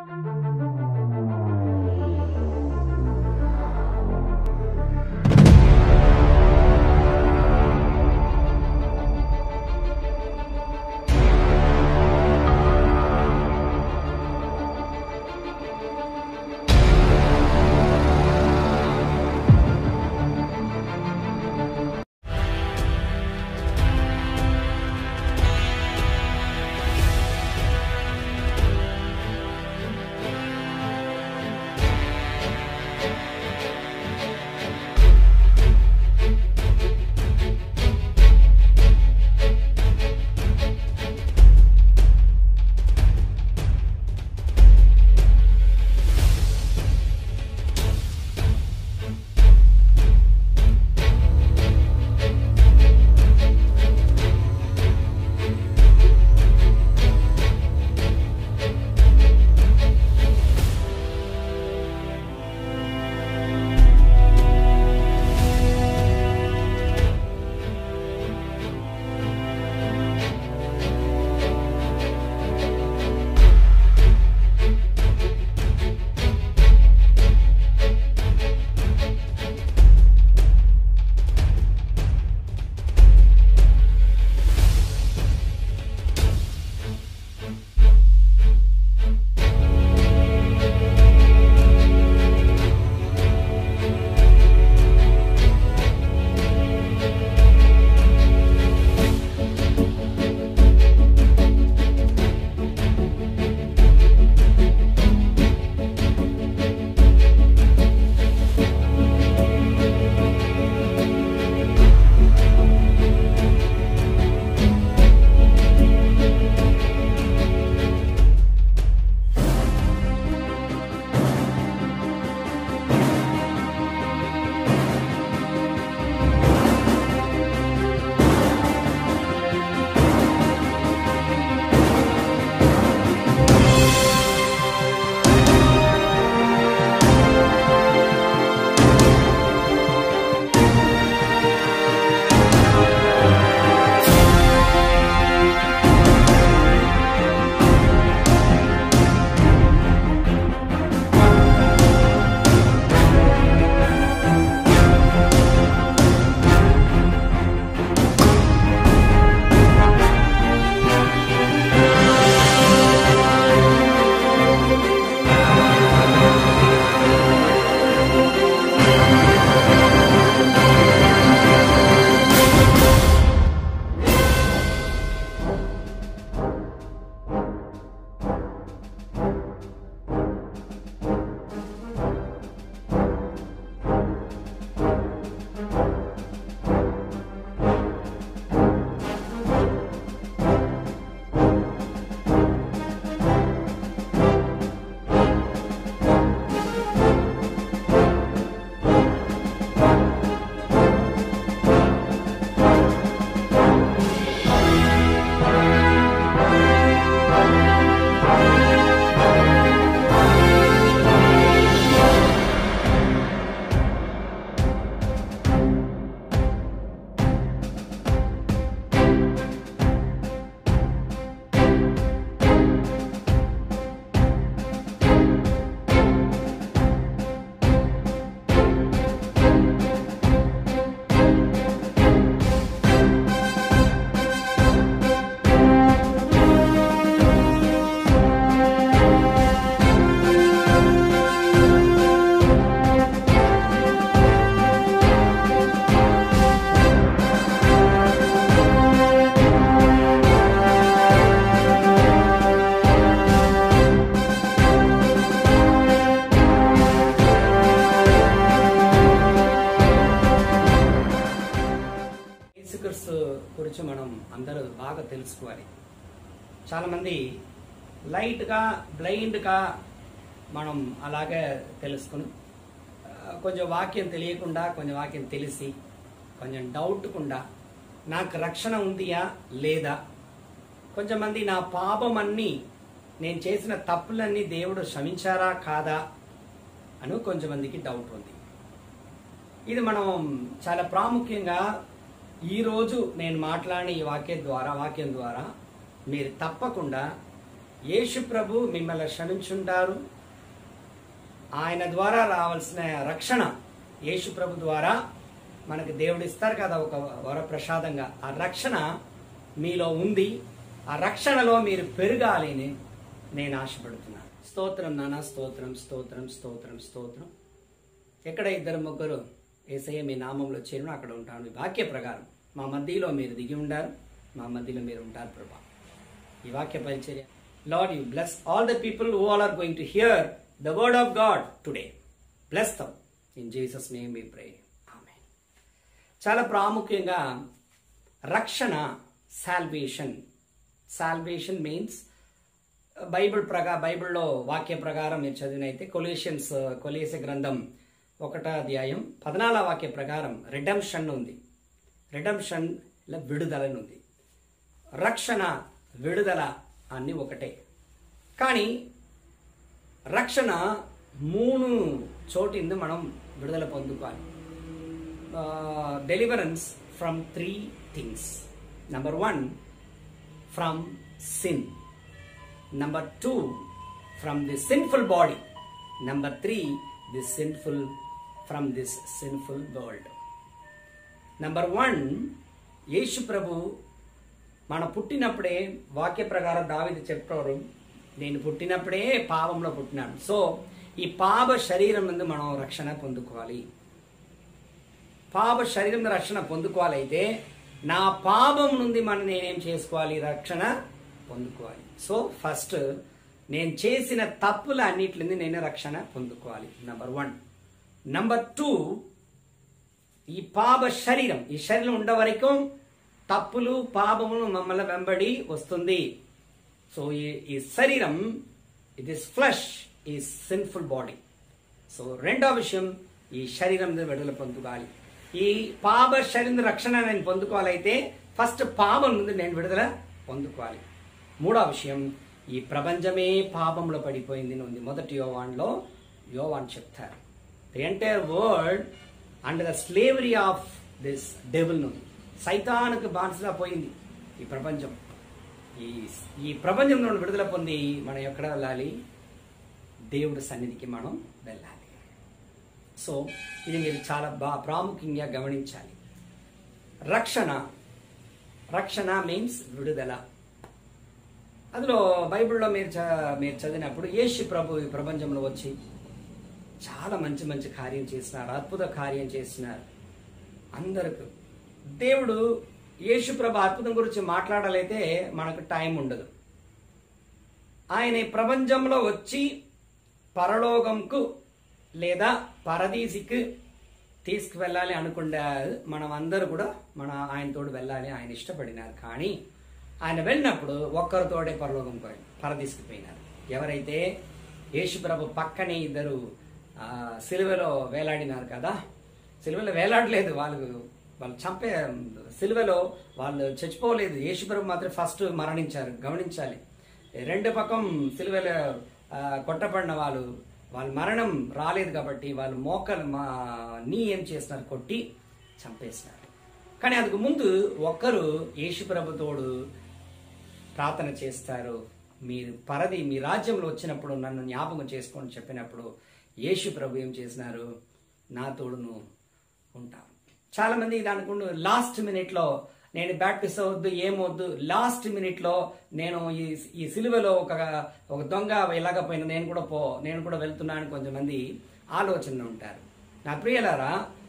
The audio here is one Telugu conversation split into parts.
గురించి మనం అందరూ బాగా తెలుసుకోవాలి చాలామంది లైట్గా బ్లైండ్గా మనం అలాగే తెలుసుకుని ఆ, కొంచెం వాక్యం తెలియకుండా కొంచెం వాక్యం తెలిసి కొంచెం డౌట్కుండా నాకు రక్షణ ఉందియా లేదా కొంచెం మంది నా పాపమన్నీ నేను చేసిన తప్పులన్నీ దేవుడు క్షమించారా కాదా అని కొంచెం మందికి డౌట్ ఉంది ఇది మనం చాలా ప్రాముఖ్యంగా ఈరోజు నేను మాట్లాడిన ఈ వాక్యం ద్వారా వాక్యం ద్వారా మీరు తప్పకుండా యేసు ప్రభు మిమ్మల్ని క్షమించుంటారు ఆయన ద్వారా రావాల్సిన రక్షణ యేసు ప్రభు ద్వారా మనకు దేవుడు ఇస్తారు కదా ఒక వరప్రసాదంగా ఆ రక్షణ మీలో ఉంది ఆ రక్షణలో మీరు పెరగాలి అని నేను ఆశపడుతున్నాను స్తోత్రం నాన్న స్తోత్రం స్తోత్రం స్తోత్రం స్తోత్రం ఎక్కడ ఇద్దరు ముగ్గురు ఏసయ్య మీ నామంలో చేరును అక్కడ ఉంటాను ఈ వాక్య ప్రకారం మా మధ్యలో మీరు దిగి ఉండారు మా మధ్యలో మీరు ఉంటారు ప్రభా ఈ వాక్య పరిచర్య Lord you bless all the people who all are going to hear the word of God today bless them in Jesus name we pray ఆమె చాలా ప్రాముఖ్యంగా రక్షణ సాల్వేషన్ సాల్వేషన్ మీన్స్ బైబిల్ ప్రకా బైబిల్లో వాక్య ప్రకారం మీరు చదివినైతే కొలేషన్స్ కొలేస గ్రంథం ఒకటో అధ్యాయం పద్నాలుగో వాక్య ప్రకారం రిడమ్షన్ ఉంది రిడమ్షన్ ఇలా విడుదలని ఉంది రక్షణ విడుదల అన్ని ఒకటే కానీ రక్షణ మూడు చోటింది మనం విడుదల పొందుకోవాలి deliverance from three things number one from sin number two from the sinful body number three the sinful from this sinful world number one Yesu ప్రభు మన పుట్టినప్పుడే వాక్య ప్రకారం దావిది చెప్పారు నేను పుట్టినప్పుడే పాపంలో పుట్టినాను సో ఈ పాప శరీరం నుండి మనం రక్షణ పొందుకోవాలి పాప శరీరం నుండి రక్షణ పొందుకోవాలైతే నా పాపం నుండి మనం నేనేం చేసుకోవాలి రక్షణ పొందుకోవాలి సో ఫస్ట్ నేను చేసిన తప్పుల అన్నిటి నుండి నేను రక్షణ పొందుకోవాలి నంబర్ వన్ నంబర్ టూ ఈ పాప శరీరం ఈ శరీరం ఉండే వరకు తప్పులు పాపములు మమ్మల్ని వెంబడి వస్తుంది సో ఈ ఈ శరీరం ఇట్ ఇస్ ఫ్లష్ ఈ సిన్ఫుల్ బాడీ సో రెండో విషయం ఈ శరీరం నుండి విడుదల పొందుకోవాలి ఈ పాప శరీరం రక్షణ నేను పొందుకోవాలైతే ఫస్ట్ పాపం నుండి నేను విడుదల పొందుకోవాలి మూడో విషయం ఈ ప్రపంచమే పాపంలో పడిపోయింది అని ఉంది మొదటి యోవాన్లో యోవాన్ చెప్తారు the entire world under the slavery of this devil నుండి సైతానికి బానిసగా పోయింది ఈ ప్రపంచం ఈ ఈ ప్రపంచం నుండి విడుదల పొంది మనం ఎక్కడ వెళ్ళాలి దేవుడి సన్నిధికి మనం వెళ్ళాలి సో ఇది మీరు చాలా బా ప్రాముఖ్యంగా గమనించాలి రక్షణ రక్షణ మీన్స్ విడుదల అందులో బైబిల్లో మీరు చ- మీరు చదివినప్పుడు యేసు ప్రభు ఈ ప్రపంచంలో వచ్చి చాలా మంచి మంచి కార్యం చేసినారు అద్భుత కార్యం చేసినారు అందరికి దేవుడు యేసు ప్రభు అద్భుతం గురించి మాట్లాడాలైతే మనకు టైం ఉండదు ఆయన ఈ ప్రపంచంలో వచ్చి పరలోకంకు లేదా పరదీసికి తీసుకువెళ్ళాలి అనుకుంటే మనం అందరూ కూడా మన ఆయనతోడు వెళ్ళాలి ఆయన ఇష్టపడినారు కానీ ఆయన వెళ్ళినప్పుడు ఒక్కరితోడే పరలోకం పోయి పరదీసుకు పోయినారు ఎవరైతే యేసుప్రభు పక్కనే ఇద్దరు ఆ, సిలువలో వేలాడినారు కదా సిలువలో వేలాడలేదు వాళ్ళు వాళ్ళు చంపే సిలువలో వాళ్ళు చచ్చిపోలేదు యేసుప్రభు మాత్రం ఫస్ట్ మరణించారు గమనించాలి రెండు పక్కం సిలువలో ఆ, కొట్టబడిన వాళ్ళు వాళ్ళ మరణం రాలేదు కాబట్టి వాళ్ళు మోకలు మా నీ ఏం చేస్తున్నారు కొట్టి చంపేసినారు కానీ అందుకు ముందు ఒక్కరు యేసుప్రభుతోడు ప్రార్థన చేస్తారు మీరు పరది మీ రాజ్యంలో వచ్చినప్పుడు నన్ను జ్ఞాపకం చేసుకోని చెప్పినప్పుడు యేసు ప్రభు ఏం చేసినారు నా తోడును ఉంటాను చాలా మంది ఇది అనుకుంటూ లాస్ట్ మినిట్ లో నేను బ్యాప్టిస్ అవద్దు ఏమవద్దు లాస్ట్ మినిట్ లో నేను ఈ ఈ సిలువలో ఒక ఒక దొంగ వెళ్ళకపోయినా నేను కూడా పో నేను కూడా వెళ్తున్నాను కొంతమంది ఆలోచన ఉంటారు నా ప్రియులారా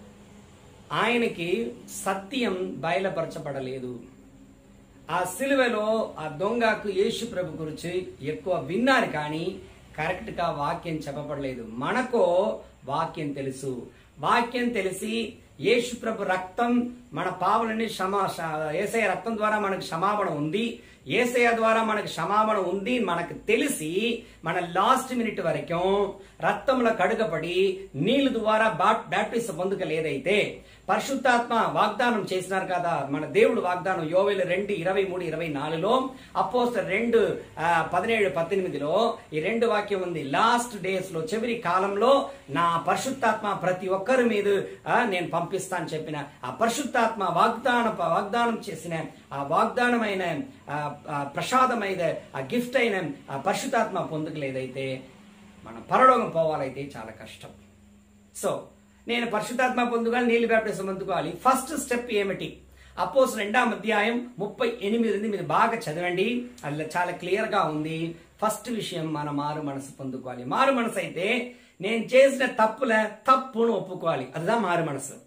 ఆయనకి సత్యం బయలుపరచబడలేదు ఆ సిలువలో ఆ దొంగకు యేసు ప్రభు గురించి ఎక్కువ విన్నారు కానీ కరెక్ట్ గా వాక్యం చెప్పబడలేదు మనకో వాక్యం తెలుసు వాక్యం తెలిసి యేసు ప్రభు రక్తం మన పావులని క్షమా ఏసయ రక్తం ద్వారా మనకు క్షమాపణ ఉంది ఏసయ ద్వారా మనకు క్షమాపణ ఉంది మనకు తెలిసి మన లాస్ట్ మినిట్ వరకు రక్తంలో కడుగపడి నీళ్ల ద్వారా బ్యాప్టిస్ట్ పొందుకలేదైతే పరిశుద్ధాత్మ వాగ్దానం చేసినారు కదా మన దేవుడు వాగ్దానం యోవేలు రెండు ఇరవై మూడు ఇరవై నాలుగులో అపోస్త రెండు ఆ, పదిహేడు పద్దెనిమిదిలో ఈ రెండు వాక్యం ఉంది లాస్ట్ డేస్ లో చివరి కాలంలో నా పరిశుద్ధాత్మ ప్రతి ఒక్కరి మీద ఆ, నేను పంపిస్తాను చెప్పిన ఆ పరిశుద్ధాత్మ వాగ్దాన వాగ్దానం చేసిన ఆ వాగ్దానమైన ఆ, ఆ ప్రసాదమైన ఆ గిఫ్ట్ అయిన ఆ పరిశుద్ధాత్మ పొందుకలేదైతే మనం పరలోకం పోవాలైతే చాలా కష్టం సో నేను పరిశుద్ధాత్మ పొందుకోవాలి నీళ్లు బ్యాప్టిజం పొందుకోవాలి ఫస్ట్ స్టెప్ ఏమిటి అపోస్ రెండాం అధ్యాయం ముప్పై ఎనిమిది ఉంది మీరు బాగా చదవండి అందులో చాలా క్లియర్ గా ఉంది ఫస్ట్ విషయం మన మారు మనసు పొందుకోవాలి మారు మనసు అయితే నేను చేసిన తప్పుల తప్పును ఒప్పుకోవాలి అదిదా మారు మనసు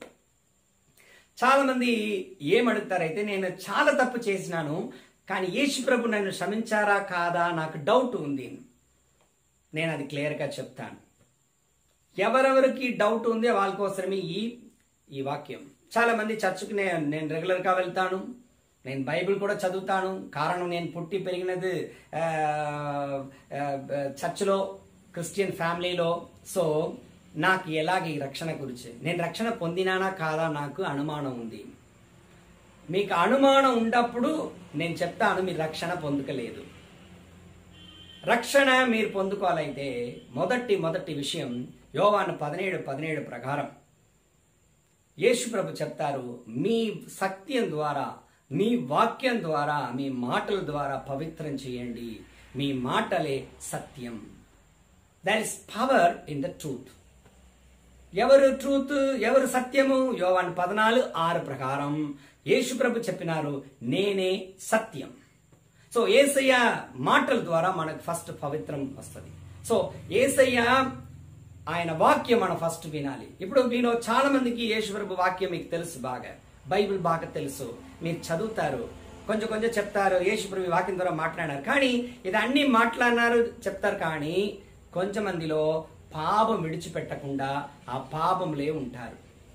చాలా మంది ఏమడుగుతారైతే నేను చాలా తప్పు చేసినాను కానీ యేసు ప్రభు నన్ను క్షమించారా కాదా నాకు డౌట్ ఉంది నేను అది క్లియర్గా చెప్తాను ఎవరెవరికి డౌట్ ఉందో వాళ్ళ కోసమే ఈ ఈ వాక్యం చాలా మంది చర్చ్కి నేను నేను రెగ్యులర్గా వెళ్తాను నేను బైబిల్ కూడా చదువుతాను కారణం నేను పుట్టి పెరిగినది ఆ, ఆ, చర్చ్లో క్రిస్టియన్ ఫ్యామిలీలో సో నాకు ఎలాగ ఈ రక్షణ గురించి నేను రక్షణ పొందినానా కాదా నాకు అనుమానం ఉంది మీకు అనుమానం ఉన్నప్పుడు నేను చెప్తాను మీరు రక్షణ పొందుకలేదు రక్షణ మీరు పొందుకోవాలైతే మొదటి మొదటి విషయం యోవాను పదిహేడు పదిహేడు ప్రకారం యేసు ప్రభు చెప్తారు మీ సత్యం ద్వారా మీ వాక్యం ద్వారా మీ మాటల ద్వారా పవిత్రం చేయండి మీ మాటలే సత్యం that is power in the truth ఎవరు ట్రూత్ ఎవరు సత్యము యోవాన్ పద్నాలుగు ఆరు ప్రకారం యేసు ప్రభు చెప్పినారు నేనే సత్యం సో ఏసయ్య మాటల ద్వారా మనకు ఫస్ట్ పవిత్రం వస్తుంది సో ఏసయ్య ఆయన వాక్యం మనం ఫస్ట్ వినాలి ఇప్పుడు మీలో చాలా మందికి యేసు ప్రభు వాక్యం మీకు తెలుసు బాగా బైబిల్ బాగా తెలుసు మీరు చదువుతారు కొంచెం కొంచెం చెప్తారు యేసు ప్రభు వాక్యం ద్వారా మాట్లాడారు కానీ ఇది అన్ని మాట్లాడినారు చెప్తారు కానీ కొంచెం మందిలో పాపం విడిచిపెట్టకుండా ఆ పాపంలే ఉంటారు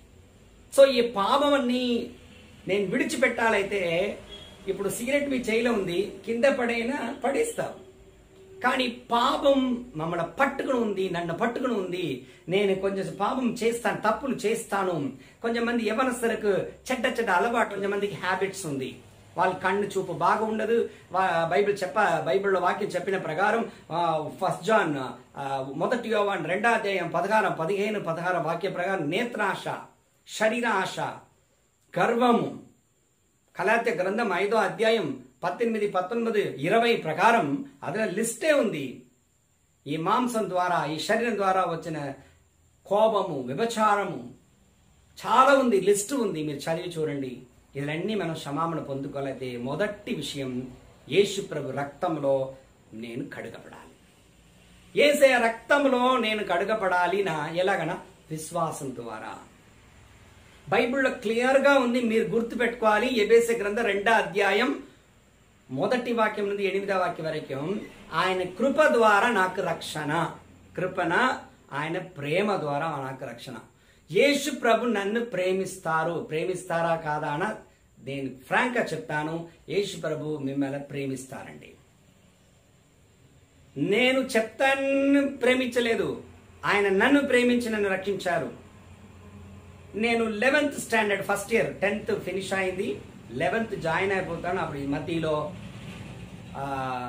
సో ఈ పాపం అన్ని నేను విడిచిపెట్టాలైతే ఇప్పుడు సిగరెట్ మీ చేయిలో ఉంది కింద పడైనా పడేస్తాం కానీ పాపం మమ్మల్ని పట్టుకుని ఉంది నన్ను పట్టుకుని ఉంది నేను కొంచెం పాపం చేస్తాను తప్పులు చేస్తాను కొంచెం మంది యవనస్తులకు చెడ్డ చెడ్డ అలవాటు కొంచెం మందికి హ్యాబిట్స్ ఉంది వాళ్ళ కన్ను చూపు బాగా ఉండదు వా- బైబిల్ చెప్ప బైబిల్లో వాక్యం చెప్పిన ప్రకారం ఫస్ట్ జాన్ ఆ, మొదటి యోవాన్ రెండో అధ్యాయం పదహారం పదిహేను పదహారు వాక్య ప్రకారం నేత్రాశ శరీర ఆశ గర్వము కలాత్య గ్రంథం ఐదో అధ్యాయం పద్దెనిమిది పంతొమ్మిది ఇరవై ప్రకారం అదే లిస్టే ఉంది ఈ మాంసం ద్వారా ఈ శరీరం ద్వారా వచ్చిన కోపము వ్యభచారము చాలా ఉంది లిస్ట్ ఉంది మీరు చదివి చూడండి ఇవన్నీ మనం క్షమాపణ పొందుకోలేతే మొదటి విషయం యేసు ప్రభు రక్తంలో నేను కడగపడాలి ఏసయ రక్తంలో నేను కడగపడాలి నా ఎలాగనా విశ్వాసం ద్వారా బైబిల్లో క్లియర్గా ఉంది మీరు గుర్తుపెట్టుకోవాలి ఎబేసే గ్రంథం రెండో అధ్యాయం మొదటి వాక్యం నుండి ఎనిమిదో వాక్యం వరకు ఆయన కృప ద్వారా నాకు రక్షణ కృపణ ఆయన ప్రేమ ద్వారా నాకు రక్షణ యేసు ప్రభు నన్ను ప్రేమిస్తారు ప్రేమిస్తారా కాదా అన నేను ఫ్రాంక్గా చెప్తాను యేసు ప్రభు మిమ్మల్ని ప్రేమిస్తారండి నేను చెప్తాను ప్రేమించలేదు ఆయన నన్ను ప్రేమించి నన్ను రక్షించారు నేను eleventh standard first year tenth finish అయింది లెవెన్త్ జాయిన్ అయిపోతాను అప్పుడు ఈ మధ్యలో ఆ,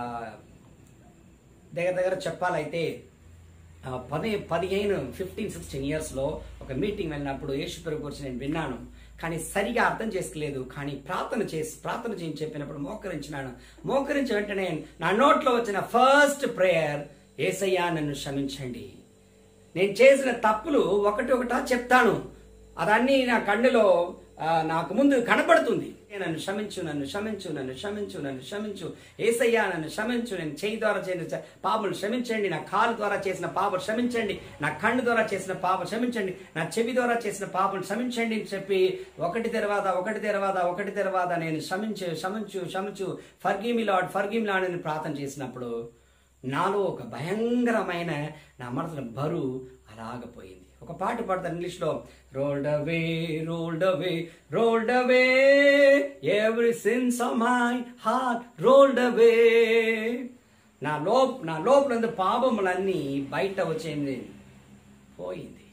దగ్గర దగ్గర చెప్పాలైతే ఆ, పది పదిహేను ఫిఫ్టీన్ సిక్స్టీన్ ఇయర్స్లో ఒక మీటింగ్ వెళ్ళినప్పుడు యేసు ప్రభు గురించి నేను విన్నాను కానీ సరిగా అర్థం చేసుకోలేదు కానీ ప్రార్థన చేసి ప్రార్థన చేసి చెప్పినప్పుడు మోకరించినాను మోకరించి వెంటనే నా నోట్లో వచ్చిన ఫస్ట్ ప్రేయర్ ఏసయ్యా నన్ను క్షమించండి నేను చేసిన తప్పులు ఒకటి ఒకటా చెప్తాను అదన్నీ నా కళ్ళులో ఆ, నాకు ముందు కనపడుతుంది నన్ను క్షమించు నన్ను క్షమించు నన్ను క్షమించు నన్ను క్షమించు ఏసయ్యా నన్ను క్షమించు నేను చేయి ద్వారా చేసిన పాపలు క్షమించండి నా కాలు ద్వారా చేసిన పాపలు క్షమించండి నా కన్ను ద్వారా చేసిన పాపలు క్షమించండి నా చెవి ద్వారా చేసిన పాపలు క్షమించండి అని చెప్పి ఒకటి తర్వాత ఒకటి తర్వాత ఒకటి తర్వాత నేను క్షమించు క్షమించు క్షమించు ఫర్గీమి లాడ్ ఫర్గీమి లాడ్ అని ప్రార్థన చేసినప్పుడు నాలో ఒక భయంకరమైన నా మనసులో బరువు అలాగపోయింది ఒక పాట పాడతారు ఇంగ్లీష్లో rolled away rolled away rolled away every sins of my heart rolled away నా లోప నా లోపల ఉన్న పాపములన్నీ బయట వచ్చింది పోయింది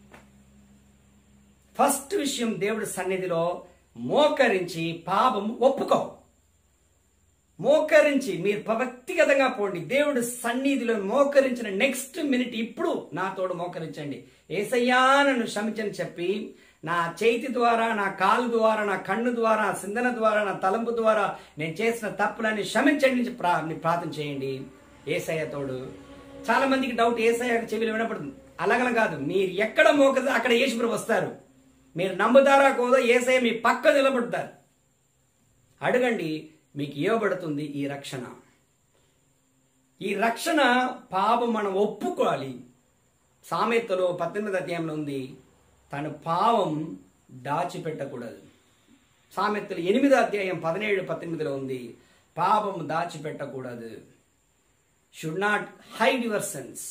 ఫస్ట్ విషయం దేవుడి సన్నిధిలో మోకరించి పాపం ఒప్పుకో మోకరించి మీరు వ్యక్తిగతంగా పోండి దేవుడు సన్నిధిలో మోకరించిన నెక్స్ట్ మినిట్ ఇప్పుడు నా తోడు మోకరించండి ఏసయ్యా నన్ను క్షమించని చెప్పి నా చేతి ద్వారా నా కాలు ద్వారా నా కన్ను ద్వారా నా సిందన ద్వారా నా తలంపు ద్వారా నేను చేసిన తప్పులన్నీ క్షమించండి అని ప్రా మీరు ప్రార్థన చేయండి ఏసయ్య తోడు చాలా మందికి డౌట్ ఏసయ్య చెవిలో వినపడుతుంది అలాగలా కాదు మీరు ఎక్కడ మోకదో అక్కడ యేసుప్రభు వస్తారు మీరు నమ్ముతారా కోదో ఏసయ్య మీ పక్క నిలబడతారు అడగండి మీకు ఇవ్వబడుతుంది ఈ రక్షణ ఈ రక్షణ పాపం మనం ఒప్పుకోవాలి సామెతలో పద్దెనిమిది అధ్యాయంలో ఉంది తన పావం దాచిపెట్టకూడదు సామెతలు ఎనిమిదో అధ్యాయం పదిహేడు పద్దెనిమిదిలో ఉంది పాపం దాచిపెట్టకూడదు should not hide your sins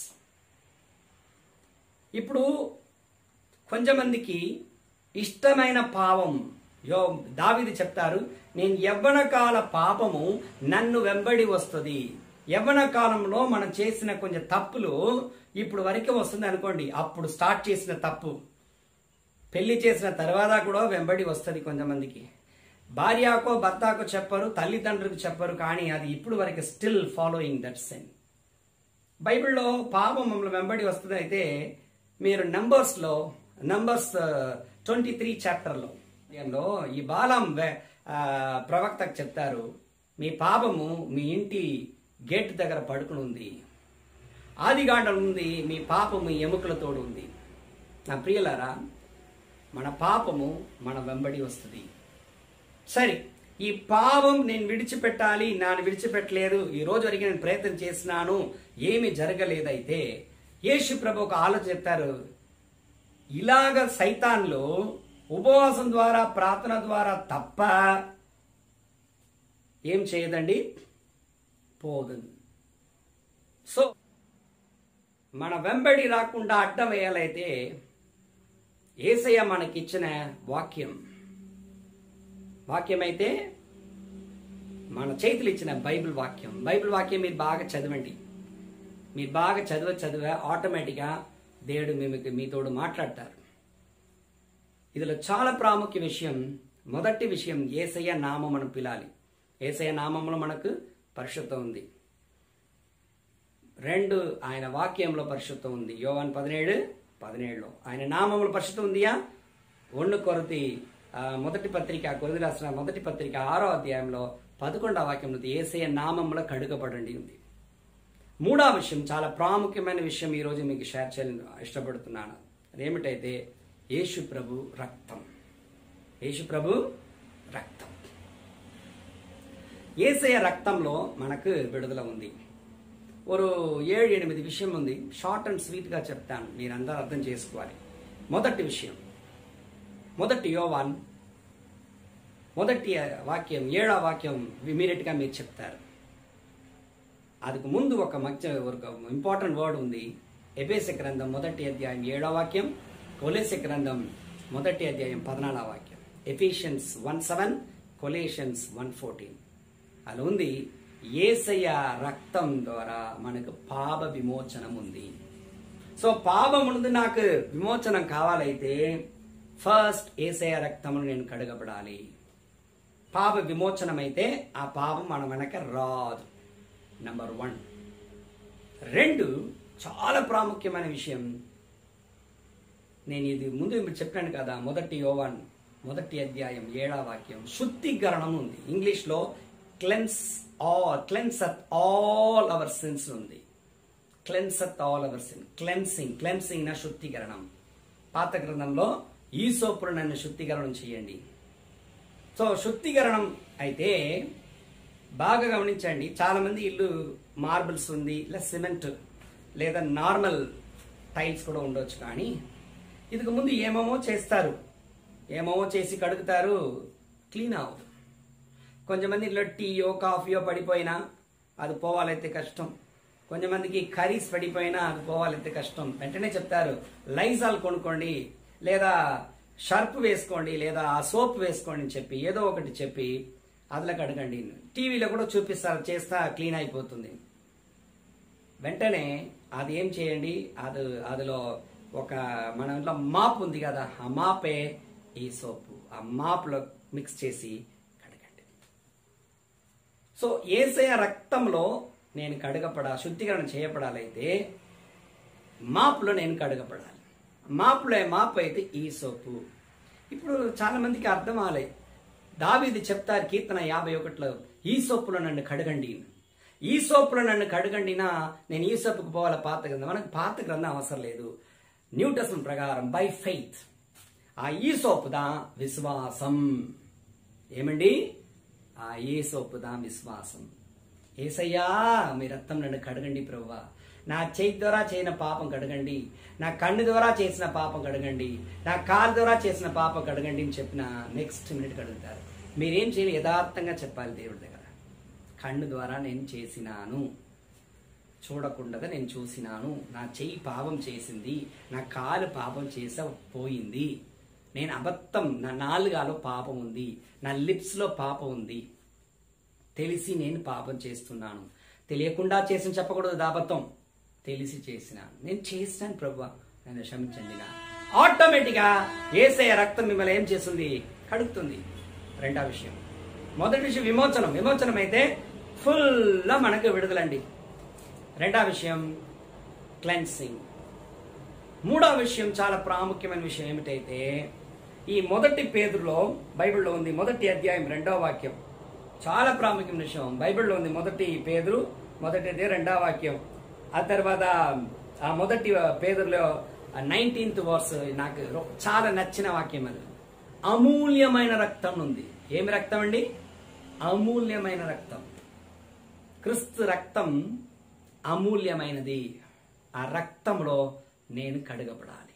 ఇప్పుడు కొంతమందికి ఇష్టమైన పాపం యో దావిది చెప్తారు నేను యవ్వన కాల పాపము నన్ను వెంబడి వస్తుంది యవ్వన కాలంలో మనం చేసిన కొంచెం తప్పులు ఇప్పుడు వరకు వస్తుంది అనుకోండి అప్పుడు స్టార్ట్ చేసిన తప్పు పెళ్లి చేసిన తర్వాత కూడా వెంబడి వస్తుంది కొంతమందికి భార్యకో భర్తకో చెప్పరు తల్లిదండ్రులకు చెప్పరు కానీ అది ఇప్పుడు వరకు స్టిల్ ఫాలోయింగ్ దట్ సెన్ బైబిల్లో పాపం మమ్మల్ని వెంబడి వస్తుంది అయితే మీరు నంబర్స్లో నంబర్స్ ట్వంటీ త్రీ చాప్టర్లో లో ఈ బాలం వె- ఆ, ప్రవక్తకు చెప్తారు మీ పాపము మీ ఇంటి గేట్ దగ్గర పడుకుని ఉంది ఆదిగాండం ఉంది మీ పాపము ఎముకలతోడు ఉంది నా ప్రియులారా మన పాపము మన వెంబడి వస్తుంది సరే ఈ పాపం నేను విడిచిపెట్టాలి నాను విడిచిపెట్టలేదు ఈ రోజు వరకు నేను ప్రయత్నం చేసినాను ఏమి జరగలేదైతే యేసు ప్రభు ఒక ఆలోచన చెప్తారు ఇలాగ సైతాన్లో ఉపవాసం ద్వారా ప్రార్థన ద్వారా తప్ప ఏం చేయదండి పోదు సో మన వెంబడి రాకుండా అడ్డం వేయాలైతే ఏసయ్య మనకిచ్చిన వాక్యం వాక్యం అయితే మన చేతులు ఇచ్చిన బైబిల్ వాక్యం బైబిల్ వాక్యం మీరు బాగా చదవండి మీరు బాగా చదివ చదివ ఆటోమేటిక్గా దేవుడు మీకు మీతోడు మాట్లాడతారు ఇదిలో చాలా ప్రాముఖ్య విషయం మొదటి విషయం ఏసయ్య నామం మనం పిలాలి ఏసయ్య నామంలో మనకు పరిశుద్ధం ఉంది రెండు ఆయన వాక్యంలో పరిశుద్ధం ఉంది యోవాన్ పదిహేడు పదిహేడులో ఆయన నామంలో పరిశుద్ధం ఉందియా ఒండు కొరతి ఆ, మొదటి పత్రిక కొరది రాసిన మొదటి పత్రిక ఆరో అధ్యాయంలో పదకొండవ వాక్యం ఉంది ఏసయ్య నామంలో కడుగబడండి ఉంది మూడవ విషయం చాలా ప్రాముఖ్యమైన విషయం ఈరోజు మీకు షేర్ చేయాలని ఇష్టపడుతున్నాను అదేమిటైతే యేసు ప్రభు రక్తం యేసు ప్రభు రక్తం ఏసయ రక్తంలో మనకు విడుదల ఉంది ఒక ఏడు ఎనిమిది విషయం ఉంది షార్ట్ అండ్ స్వీట్గా చెప్తాను మీరందరూ అర్థం చేసుకోవాలి మొదటి విషయం మొదటి యోవాన్ మొదటి వాక్యం ఏడవ వాక్యం ఇమీడియట్గా మీరు చెప్తారు அதுக்கு ముందు ఒక మధ్య ఒక ఇంపార్టెంట్ వర్డ్ ఉంది ఎబేస గ్రంథం మొదటి అధ్యాయం ఏడవ వాక్యం కొలేస గ్రంథం మొదటి అధ్యాయం పద్నాలుగవ వాక్యం Ephesians one seven Colossians one fourteen అది ఉంది ఏసయ్య రక్తం ద్వారా మనకు పాప విమోచనం ఉంది సో పాపం నుండి నాకు విమోచనం కావాలైతే ఫస్ట్ ఏసయ్య రక్తమును నేను కడగబడాలి పాప విమోచనం అయితే ఆ పాపం మన వెనక రాదు నంబర్ వన్ రెండు చాలా ప్రాముఖ్యమైన విషయం నేను ఇది ముందు ఇప్పుడు చెప్పాను కదా మొదటి యోవాన్ మొదటి అధ్యాయం ఏడా వాక్యం శుద్ధీకరణం ఉంది ఇంగ్లీష్లో cleanse all cleanse us all our sins ఉంది cleanse us all our sin cleansing cleansing నా శుద్ధీకరణం పాత గ్రంథంలో ఈ సోపురు నన్ను శుద్ధీకరణం చేయండి సో శుద్ధీకరణం అయితే బాగా గమనించండి చాలా మంది ఇల్లు మార్బుల్స్ ఉంది లేదా సిమెంట్ లేదా నార్మల్ టైల్స్ కూడా ఉండొచ్చు కానీ ఇదికి ముందు ఏమేమో చేస్తారు ఏమేమో చేసి కడుగుతారు క్లీన్ అవ్వదు కొంతమంది ఇంట్లో టీయో కాఫీయో పడిపోయినా అది పోవాలైతే కష్టం కొంతమందికి కర్రీస్ పడిపోయినా అది పోవాలైతే కష్టం వెంటనే చెప్తారు లైజాల్ కొనుక్కోండి లేదా షర్ప్ వేసుకోండి లేదా ఆ సోప్ వేసుకోండి అని చెప్పి ఏదో ఒకటి చెప్పి అందులో కడగండి టీవీలో కూడా చూపిస్తారు చేస్తా క్లీన్ అయిపోతుంది వెంటనే అది ఏం చేయండి అది అందులో ఒక మన ఇంట్లో మాప్ ఉంది కదా ఆ మాపే ఈ సోపు ఆ మాప్లో మిక్స్ చేసి కడగండి సో ఏసయ రక్తంలో నేను కడగపడా శుద్ధీకరణ చేయబడాలైతే మాప్లో నేను కడగపడాలి మాప్లో మాప్ అయితే ఈ సోపు ఇప్పుడు చాలా మందికి అర్థం ఆలే దావీది చెప్తారు కీర్తన యాభై ఒకటిలో ఈ సోపులో నన్ను కడగండి ఈ సోపులో నన్ను కడగండినా నేను ఈ సోపుకు పోవాల పాత గ్రంథం మనకు పాత గ్రంథం అవసరం లేదు న్యూ టెస్టమెంట్ ప్రకారం బై ఫెయిత్ ఆ ఈ సోపుదా విశ్వాసం ఏమండి ఆ ఏ సోపుదా విశ్వాసం ఏసయ్యా మీ రక్తం నన్ను కడగండి ప్రవ్వా నా చేయి ద్వారా చేయన పాపం కడగండి నా కన్ను ద్వారా చేసిన పాపం కడగండి నా కాలు ద్వారా చేసిన పాపం కడగండి అని చెప్పిన నెక్స్ట్ మినిట్ కడుగుతారు మీరేం చేయాలి యథార్థంగా చెప్పాలి దేవుడి దగ్గర కన్ను ద్వారా నేను చేసినాను చూడకుండా నేను చూసినాను నా చెయ్యి పాపం చేసింది నా కాలు పాపం చేస పోయింది నేను అబద్ధం నా నాలుగాలో పాపం ఉంది నా లిప్స్లో పాపం ఉంది తెలిసి నేను పాపం చేస్తున్నాను తెలియకుండా చేసిన చెప్పకూడదు దాబత్వం తెలిసి చేసినాను నేను చేసినాను ప్రభు నన్ను క్షమించండి నా ఆటోమేటిక్గా ఏసయ రక్తం మిమ్మల్ని ఏం చేస్తుంది కడుగుతుంది రెండో విషయం మొదటి విషయం విమోచనం విమోచనం అయితే ఫుల్గా మనకు విడుదలండి రెండో విషయం క్లెన్సింగ్ మూడో విషయం చాలా ప్రాముఖ్యమైన విషయం ఏమిటైతే ఈ మొదటి పేదలో బైబిల్లో ఉంది మొదటి అధ్యాయం రెండో వాక్యం చాలా ప్రాముఖ్యమైన విషయం బైబిల్లో ఉంది మొదటి పేదరు మొదటిది రెండో వాక్యం ఆ తర్వాత ఆ మొదటి పేదరులో నైన్టీన్త్ వర్స్ నాకు రొ- చాలా నచ్చిన వాక్యం అది అమూల్యమైన రక్తం ఉంది ఏమి రక్తం అండి అమూల్యమైన రక్తం క్రిస్తు రక్తం అమూల్యమైనది ఆ రక్తంలో నేను కడగబడాలి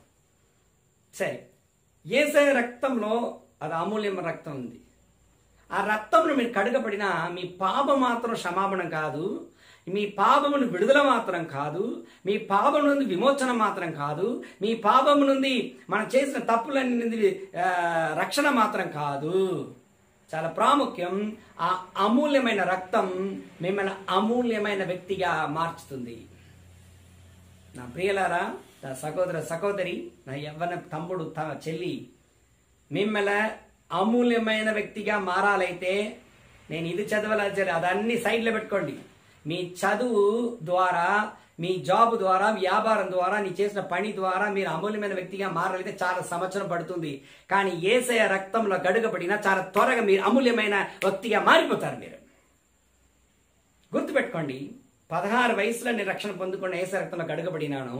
సరే ఏసే రక్తంలో అది అమూల్యమైన రక్తం ఉంది ఆ రక్తంలో మీరు కడగబడిన మీ పాపం మాత్రం క్షమాపణం కాదు మీ పాపమును విడుదల మాత్రం కాదు మీ పాపం నుండి విమోచన మాత్రం కాదు మీ పాపము నుండి మనం చేసిన తప్పులన్నీ నుండి ఆ, రక్షణ మాత్రం కాదు చాలా ప్రాముఖ్యం ఆ అమూల్యమైన రక్తం మిమ్మల్ని అమూల్యమైన వ్యక్తిగా మార్చుతుంది నా ప్రియులారా నా సహోదర సహోదరి నా యవ్వన తమ్ముడు త చెల్లి మిమ్మల్ని అమూల్యమైన వ్యక్తిగా మారాలైతే నేను ఇది చదవాలని అదన్నీ సైడ్లో పెట్టుకోండి మీ చదువు ద్వారా మీ జాబ్ ద్వారా వ్యాపారం ద్వారా నీ చేసిన పని ద్వారా మీరు అమూల్యమైన వ్యక్తిగా మారాలైతే చాలా సంవత్సరం పడుతుంది కానీ ఏసయ రక్తంలో గడుగబడినా చాలా త్వరగా మీరు అమూల్యమైన వ్యక్తిగా మారిపోతారు మీరు గుర్తుపెట్టుకోండి పదహారు వయసులో నేను రక్షణ పొందుకున్న ఏస రక్తంలో గడగబడినాను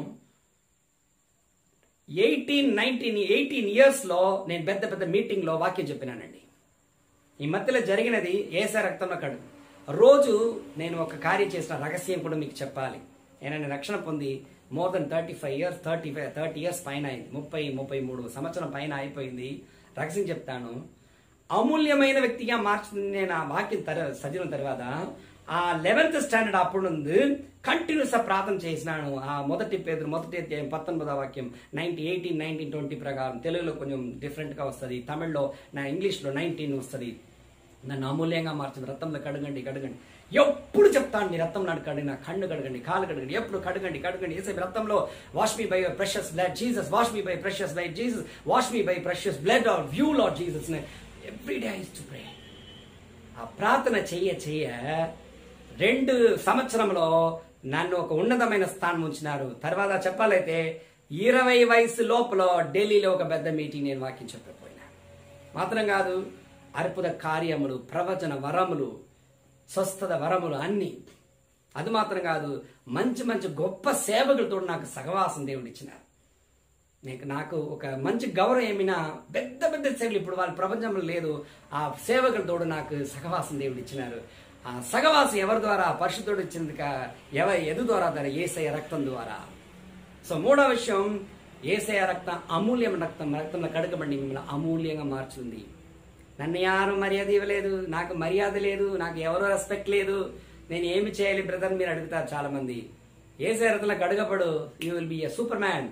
ఎయిటీన్ నైన్టీన్ ఎయిటీన్ ఇయర్స్లో నేను పెద్ద పెద్ద మీటింగ్లో వాక్యం చెప్పినానండి ఈ మధ్యలో జరిగినది ఏస రక్తంలో కడు రోజు నేను ఒక కార్యం చేసిన రహస్యం కూడా మీకు చెప్పాలి నేను రక్షణ పొంది more than thirty five years thirty five thirty years పైన అయింది ముప్పై ముప్పై మూడు సంవత్సరం పైన అయిపోయింది రహస్యం చెప్తాను అమూల్యమైన వ్యక్తిగా మార్చింది నేను ఆ వాక్యం తర చదివిన తర్వాత ఆ లెవెన్త్ స్టాండర్డ్ అప్పుడు నుండి కంటిన్యూస్ ప్రార్థన చేసినాను ఆ మొదటి పేరు మొదటి అధ్యాయం పంతొమ్మిదో వాక్యం నైన్టీ ఎయిటీన్ నైన్టీన్ ట్వంటీ ప్రకారం తెలుగులో కొంచెం డిఫరెంట్గా వస్తుంది తమిళ్లో నా ఇంగ్లీష్లో నైన్టీన్ వస్తుంది నన్ను అమూల్యంగా మార్చింది రక్తంలో కడగండి కడగండి ఎప్పుడు చెప్తాను మీ రక్తం నాడు కడిగిన కన్ను కడగండి కాలు కడగండి ఎప్పుడు కడగండి కడగండి ఏసే రక్తంలో wash me by precious blood Jesus wash me by precious blood Jesus wash me by precious blood ఆర్ వ్యూ Lord Jesus every day is to pray ఆ ప్రార్థన చెయ్య చెయ్య రెండు సంవత్సరంలో నన్ను ఒక ఉన్నతమైన స్థానం ఉంచినారు తర్వాత చెప్పాలైతే ఇరవై వయసు లోపల ఢిల్లీలో ఒక పెద్ద మీటింగ్ నేను వాక్యం చెప్పకపోయినా మాత్రం కాదు అర్పుద కార్యములు ప్రవచన వరములు స్వస్థత వరములు అన్ని అది మాత్రం కాదు మంచి మంచి గొప్ప సేవకులతో నాకు సహవాసం దేవుడు ఇచ్చినారు నీకు నాకు ఒక మంచి గౌరవం ఏమైనా పెద్ద పెద్ద సేవలు ఇప్పుడు వాళ్ళ ప్రపంచంలో లేదు ఆ సేవకులతో నాకు సహవాసం దేవుడు ఇచ్చినారు ఆ సహవాసం ఎవరి ద్వారా పరిశుద్ధుడు ఇచ్చింది కా- ఎవ ఎదు ద్వారా ద్వారా ఏసయ రక్తం ద్వారా సో మూడో విషయం ఏసయ రక్తం అమూల్యమైన రక్తం రక్తంలో కడగబడి మిమ్మల్ని అమూల్యంగా మార్చుంది నన్ను యారు మర్యాద ఇవ్వలేదు నాకు మర్యాద లేదు నాకు ఎవరో రెస్పెక్ట్ లేదు నేను ఏమి చేయాలి బ్రదర్ మీరు అడుగుతారు చాలా మంది ఏసయ రక్తంలో కడగబడు you will be a super man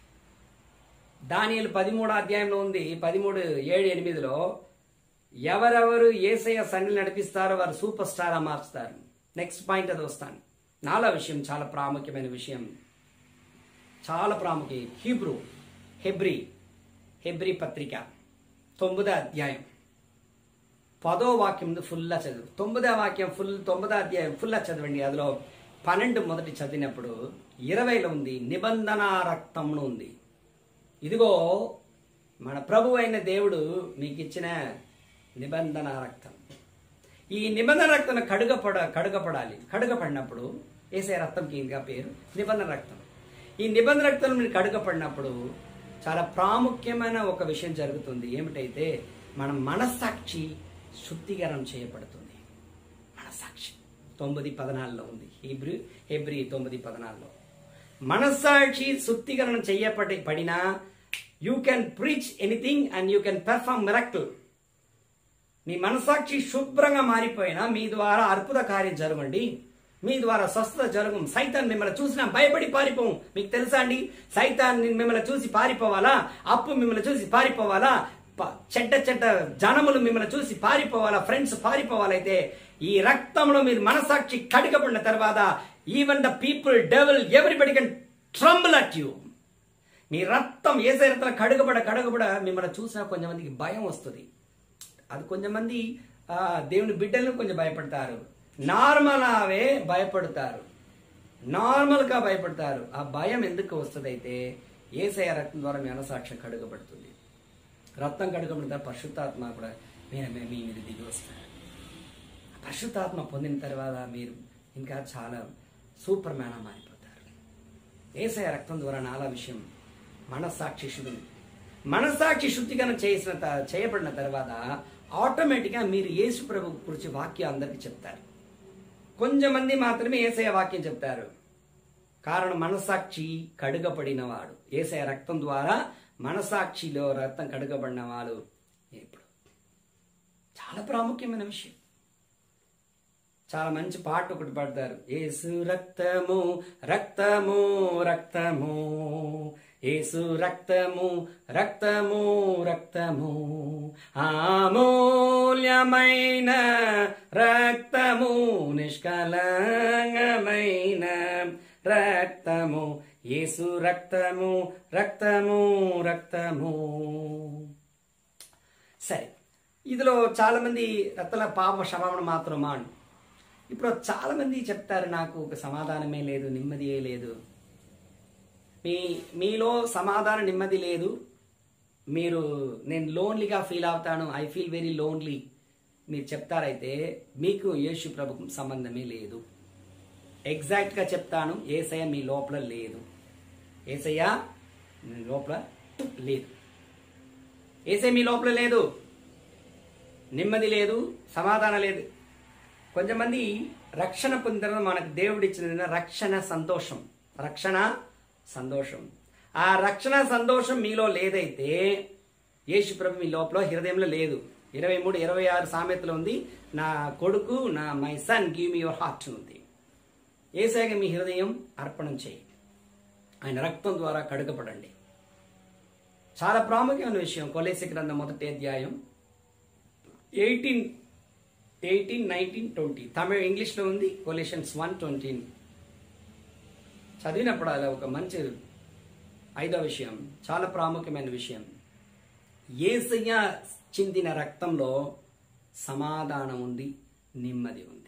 Daniel పదిమూడో అధ్యాయంలో ఉంది పదిమూడు ఏడు ఎనిమిదిలో ఎవరెవరు ఏసయ్య సన్నిధి నడిపిస్తారో వారు సూపర్ స్టార్ మార్చుతారు నెక్స్ట్ పాయింట్ అది వస్తాను నాలో విషయం చాలా ప్రాముఖ్యమైన విషయం చాలా ప్రాముఖ్యం హీబ్రూ హెబ్రి హెబ్రి పత్రిక తొమ్మిదో అధ్యాయం పదో వాక్యం ఫుల్లా చదువు తొమ్మిదో వాక్యం ఫుల్ తొమ్మిదో అధ్యాయం ఫుల్లా చదవండి అందులో పన్నెండు మొదటి చదివినప్పుడు ఇరవైలో ఉంది నిబంధన రక్తంలో ఉంది ఇదిగో మన ప్రభు అయిన దేవుడు మీకు ఇచ్చిన నిబంధన రక్తం ఈ నిబంధన రక్తం కడుగపడ కడుగపడాలి కడుగపడినప్పుడు ఏసే రక్తంకి ఇంకా పేరు నిబంధన రక్తం ఈ నిబంధన రక్తం మీరు కడుగపడినప్పుడు చాలా ప్రాముఖ్యమైన ఒక విషయం జరుగుతుంది ఏమిటైతే మన మనస్సాక్షి శుద్ధీకరణ చేయబడుతుంది మనస్సాక్షి తొమ్మిది పదనాలుగులో ఉంది హెబ్రి హెబ్రి తొమ్మిది పదనాలుగులో మనస్సాక్షి శుద్ధీకరణ చేయబడి పడినా you can preach anything and you can perform miracles మీ మనసాక్షి శుభ్రంగా మారిపోయినా మీ ద్వారా అద్భుత కార్యం జరగండి మీ ద్వారా స్వస్థత జరగం సైతాన్ మిమ్మల్ని చూసినా భయపడి పారిపోం మీకు తెలుసా అండి సైతాన్ మిమ్మల్ని చూసి పారిపోవాలా అప్పు మిమ్మల్ని చూసి పారిపోవాలా ప- చెడ్డ చెడ్డ జనములు మిమ్మల్ని చూసి పారిపోవాలా ఫ్రెండ్స్ పారిపోవాలైతే ఈ రక్తంలో మీరు మనసాక్షి కడిగబడిన తర్వాత even the people devil everybody can tremble at you మీ రక్తం ఏసే రక్తం కడుగబడ కడుగబడ మిమ్మల్ని చూసినా కొంతమందికి భయం వస్తుంది అది కొంతమంది ఆ, దేవుని బిడ్డలను కొంచెం భయపడతారు నార్మల్ అవే భయపడతారు నార్మల్గా భయపడతారు ఆ భయం ఎందుకు వస్తుంది అయితే ఏసయ రక్తం ద్వారా మీ మనసాక్ష్యం కడుగబడుతుంది రక్తం కడుగబడిన తర్వాత పరిశుద్ధాత్మ కూడా మీ మీ- మీ మీద దిగి వస్తారు ఆ పరిశుద్ధాత్మ పొందిన తర్వాత మీరు ఇంకా చాలా సూపర్ మ్యాన్ మారిపోతారు ఏసయ రక్తం ద్వారా నాలా విషయం మనస్సాక్షి శుద్ధి మనస్సాక్షి శుద్ధీకరణ చేసిన త- చేయబడిన తర్వాత ఆటోమేటిక్గా మీరు యేసు ప్రభు గురించి వాక్యం అందరికీ చెప్తారు కొంచెం మంది మాత్రమే ఏసయ వాక్యం చెప్తారు కారణం మనసాక్షి కడుగబడిన వాడు ఏసయ రక్తం ద్వారా మనసాక్షిలో రక్తం కడుగబడిన వాడు ఇప్పుడు చాలా ప్రాముఖ్యమైన విషయం చాలా మంచి పాట ఒకటి పాడతారు ఏసు రక్తము రక్తము రక్తము ఏసు రక్తము రక్తము రక్తము అమూల్యమైన రక్తము నిష్కలంగమైన రక్తము ఏసు రక్తము రక్తము రక్తము సరే ఇదిలో చాలా మంది రత్తల పాప క్షమాపణ మాత్రమా అని ఇప్పుడు చాలా మంది చెప్తారు నాకు ఒక సమాధానమే లేదు నెమ్మదియే లేదు మీ మీలో సమాధాన నెమ్మది లేదు మీరు నేను లోన్లీగా ఫీల్ అవుతాను ఐ ఫీల్ వెరీ లోన్లీ మీరు చెప్తారైతే మీకు యేసు ప్రభుకు సంబంధమే లేదు ఎగ్జాక్ట్గా చెప్తాను ఏసయ్య మీ లోపల లేదు ఏసయ్య మీ లోపల లేదు ఏసయ్య మీ లోపల లేదు నెమ్మది లేదు సమాధానం లేదు కొంతమంది రక్షణ పొందిన మనకు దేవుడు ఇచ్చిన రక్షణ సంతోషం రక్షణ సంతోషం ఆ రక్షణ సంతోషం మీలో లేదైతే యేసు ప్రభు మీ లోపల హృదయంలో లేదు ఇరవై మూడు ఇరవై ఆరు సామెతలు ఉంది నా కొడుకు నా my son give me your heart ఉంది ఏసాగా మీ హృదయం అర్పణం చేయి ఆయన రక్తం ద్వారా కడుగపడండి చాలా ప్రాముఖ్యమైన విషయం కొలేసి గ్రంథం మొదటి అధ్యాయం ఎయిటీన్ ఎయిటీన్ నైన్టీన్ ట్వంటీ తమిళ ఇంగ్లీష్లో ఉంది కొలేషన్స్ వన్ ట్వంటీ చదివినప్పుడు అలా ఒక మంచి ఐదో విషయం చాలా ప్రాముఖ్యమైన విషయం ఏసయ్య చిందిన రక్తంలో సమాధానం ఉంది నెమ్మది ఉంది